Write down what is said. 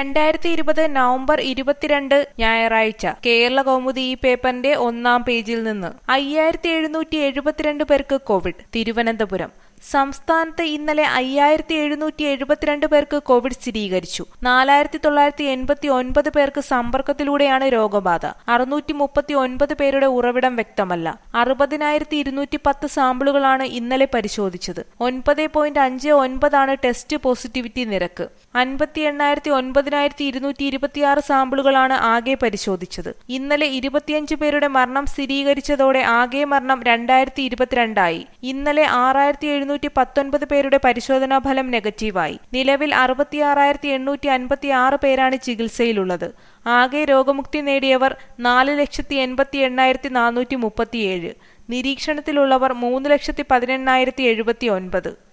രണ്ടായിരത്തി ഇരുപത് നവംബർ ഇരുപത്തിരണ്ട് ഞായറാഴ്ച കേരള കൗമുദി ഈ പേപ്പറിന്റെ ഒന്നാം പേജിൽ നിന്ന് അയ്യായിരത്തി എഴുന്നൂറ്റി എഴുപത്തിരണ്ട് പേർക്ക് കോവിഡ് തിരുവനന്തപുരം സംസ്ഥാനത്ത് ഇന്നലെ അയ്യായിരത്തി എഴുന്നൂറ്റി എഴുപത്തിരണ്ട് പേർക്ക് കോവിഡ് സ്ഥിരീകരിച്ചു നാലായിരത്തി തൊള്ളായിരത്തി എൺപത്തി ഒൻപത് പേർക്ക് സമ്പർക്കത്തിലൂടെയാണ് രോഗബാധ അറുന്നൂറ്റി മുപ്പത്തി ഒൻപത് പേരുടെ ഉറവിടം വ്യക്തമല്ല അറുപതിനായിരത്തി ഇരുന്നൂറ്റി പത്ത് സാമ്പിളുകളാണ് ഇന്നലെ പരിശോധിച്ചത് ഒൻപത് പോയിന്റ് അഞ്ച് ഒൻപതാണ് ടെസ്റ്റ് പോസിറ്റിവിറ്റി നിരക്ക് അൻപത്തി എണ്ണായിരത്തി ഒൻപതിനായിരത്തി ഇരുന്നൂറ്റി ഇരുപത്തിയാറ് സാമ്പിളുകളാണ് ആകെ പരിശോധിച്ചത് ഇന്നലെ ഇരുപത്തിയഞ്ച് പേരുടെ മരണം സ്ഥിരീകരിച്ചതോടെ ആകെ മരണം രണ്ടായിരത്തി ഇരുപത്തിരണ്ടായി ഇന്നലെ ആറായിരത്തി എഴുന്നൂറ്റി പത്തൊൻപത് പേരുടെ പരിശോധനാ ഫലം നെഗറ്റീവായി നിലവിൽ അറുപത്തിയാറായിരത്തി എണ്ണൂറ്റി അൻപത്തി ആറ് പേരാണ് ചികിത്സയിലുള്ളത് ആകെ രോഗമുക്തി നേടിയവർ നാല് ലക്ഷത്തി എൺപത്തി എണ്ണായിരത്തി നാനൂറ്റി മുപ്പത്തിയേഴ് നിരീക്ഷണത്തിലുള്ളവർ മൂന്ന് ലക്ഷത്തി പതിനെണ്ണായിരത്തി എഴുപത്തി ഒൻപത്